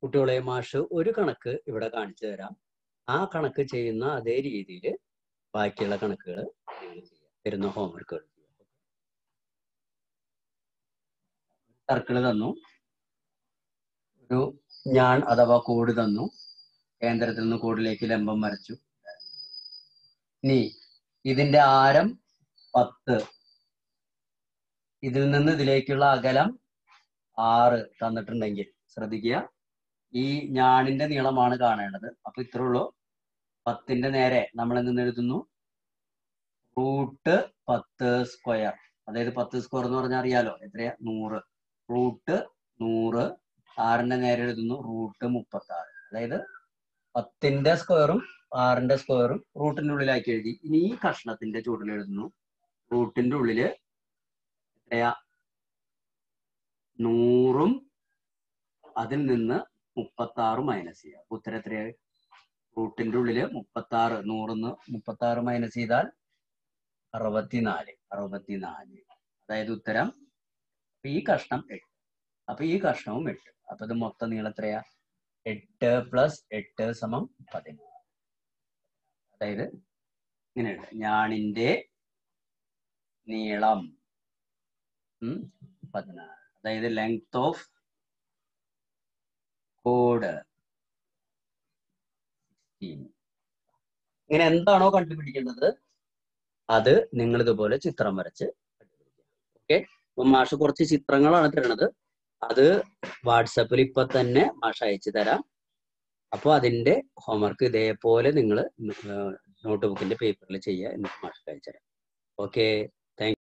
കുട്ടികളെ മാഷ് ഒരു കണക്ക് ഇവിടെ കാണിച്ചു തരാം ആ കണക്ക് ചെയ്യുന്ന അതേ രീതിയിൽ ബാക്കിയുള്ള കണക്കുകൾ നിങ്ങൾ ചെയ്യുക തരുന്ന ഹോംവർക്കുകൾ സർക്കിൾ തന്നു ഒരു ഞാൻ അഥവാ കോഡ് തന്നു കേന്ദ്രത്തിൽ നിന്ന് കോഡിലേക്ക് ലംബം വരച്ചു ഇനി ഇതിന്റെ ആരം പത്ത് ഇതിൽ നിന്ന് ഇതിലേക്കുള്ള അകലം ആറ് തന്നിട്ടുണ്ടെങ്കിൽ ശ്രദ്ധിക്കുക ഈ ഞാണിന്റെ നീളമാണ് കാണേണ്ടത് അപ്പൊ ഇത്രേ ഉള്ളൂ പത്തിന്റെ നേരെ നമ്മൾ നിന്ന് എഴുതുന്നു റൂട്ട് പത്ത് സ്ക്വയർ അതായത് പത്ത് സ്ക്വയർ എന്ന് പറഞ്ഞാൽ അറിയാലോ എത്രയാ നൂറ് റൂട്ട് നൂറ് ആറിന്റെ നേരെ എഴുതുന്നു റൂട്ട് മുപ്പത്തി ആറ് അതായത് പത്തിന്റെ സ്ക്വയറും ആറിന്റെ സ്ക്വയറും റൂട്ടിന്റെ ഉള്ളിലാക്കി എഴുതി ഇനി ഈ കഷ്ണത്തിന്റെ ചുവട്ടിൽ എഴുതുന്നു റൂട്ടിന്റെ ഉള്ളില് എത്രയാ നൂറും അതിൽ നിന്ന് മുപ്പത്തി ആറ് മൈനസ് ചെയ്യുക അപ്പൊ ഉത്തരം എത്രയായി റൂട്ടിന്റെ ഉള്ളില് മുപ്പത്തി ആറ് നൂറിന്ന് മുപ്പത്തി ആറ് മൈനസ് ചെയ്താൽ അറുപത്തിനാല് അറുപത്തിനാല് അതായത് ഉത്തരം അപ്പൊ ഈ കഷ്ണം എട്ട് അപ്പൊ ഈ കഷ്ണവും എട്ട് അപ്പൊ ഇത് മൊത്തം നീളം എത്രയാ എട്ട് പ്ലസ് എട്ട് സമം പതിനാറ് അതായത് ഇങ്ങനെയുണ്ട് ഞാണിന്റെ നീളം ഉം, പതിനാറ് അതായത് ലെങ്ത് ഓഫ് കോഡ് ഇങ്ങനെ എന്താണോ കണ്ടുപിടിക്കേണ്ടത് അത് നിങ്ങൾ ഇതുപോലെ ചിത്രം വരച്ച് ഓക്കെ അപ്പൊ മാഷ് കുറച്ച് ചിത്രങ്ങളാണ് തരണത് അത് വാട്സപ്പിൽ ഇപ്പൊ തന്നെ മാഷ് അയച്ചു തരാം അപ്പോൾ അതിന്റെ ഹോംവർക്ക് ഇതേപോലെ നിങ്ങൾ നോട്ട് ബുക്കിന്റെ പേപ്പറിൽ ചെയ്യുക എന്നിട്ട് മാഷ് അയച്ചു തരാം ഓക്കെ